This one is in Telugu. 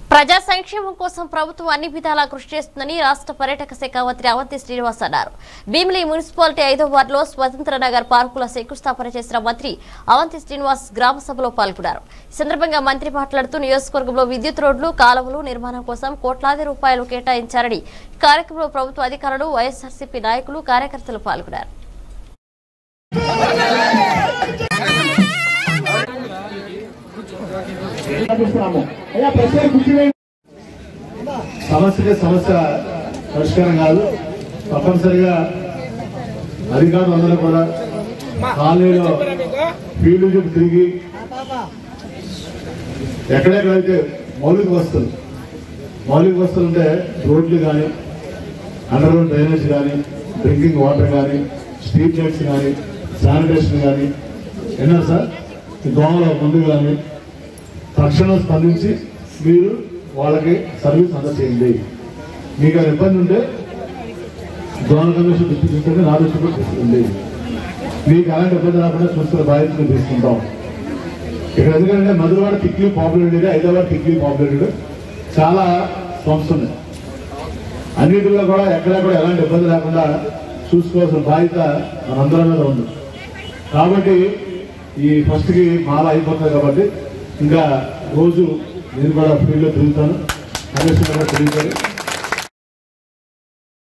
ప్రజా సంక్షేమం కోసం ప్రభుత్వం అన్ని విధాలా కృషి చేస్తుందని రాష్ట్ర పర్యాటక శాఖ మంత్రి అవంతి శ్రీనివాస్ అన్నారు భీమిలి మున్సిపాలిటీ ఐదో వార్డులో స్వతంత్ర నగర్ పార్కుల శంకుస్థాపన చేసిన మంత్రి అవంతి శ్రీనివాస్ గ్రామ సభలో పాల్గొన్నారు ఈ సందర్భంగా మంత్రి మాట్లాడుతూ నియోజకవర్గంలో విద్యుత్ రోడ్లు కాలువలు నిర్మాణం కోసం కోట్లాది రూపాయలు కేటాయించారని ఈ కార్యక్రమంలో ప్రభుత్వ అధికారులు వైఎస్ఆర్సీపీ నాయకులు కార్యకర్తలు పాల్గొన్నారు చూస్తున్నాము అయ్యా ప్రశ్న కూర్చుని సమస్యకి సమస్య పరిష్కారం కాదు తప్పనిసరిగా అధికారులు అందరూ కూడా కాలనీలో ఫీల్డ్ చుట్టూ తిరిగి ఎక్కడెక్కడైతే మౌలిక వస్తువులు మౌలిక వస్తువులు అంటే రోడ్లు కానీ అండర్ గ్రౌండ్ డ్రైనేజ్ కానీ డ్రింకింగ్ వాటర్ కానీ స్ట్రీట్ లైట్స్ కానీ శానిటేషన్ కానీ విన్నారు సార్ ఈ దోమల మందు కానీ తక్షణం స్పందించి మీరు వాళ్ళకి సర్వీస్ అందజేయండి మీకు అది ఇబ్బంది ఉంటే జోనల్ కమిషన్ దృష్టి తీసుకుంటే నా దృష్టి కూడా తీసుకుంది మీకు అలాంటి ఇబ్బంది రాకుండా చూసుకునే బాధ్యతలు తీసుకుంటాం ఇక్కడ ఎందుకంటే Madhurawada thickly populated Hyderabad thickly populated చాలా స్లమ్స్ ఉన్నాయి అన్నిటిలో కూడా ఎక్కడ కూడా ఎలాంటి ఇబ్బంది లేకుండా చూసుకోవాల్సిన బాధ్యత మనందరం మీద ఉంది కాబట్టి ఈ ఫస్ట్ కి మాల అయిపోతుంది కాబట్టి ఇంకా రోజు నేను కూడా ఫీల్డ్ లో తిరుగుతాను కమిషనర్ కూడా తిరుగుతాను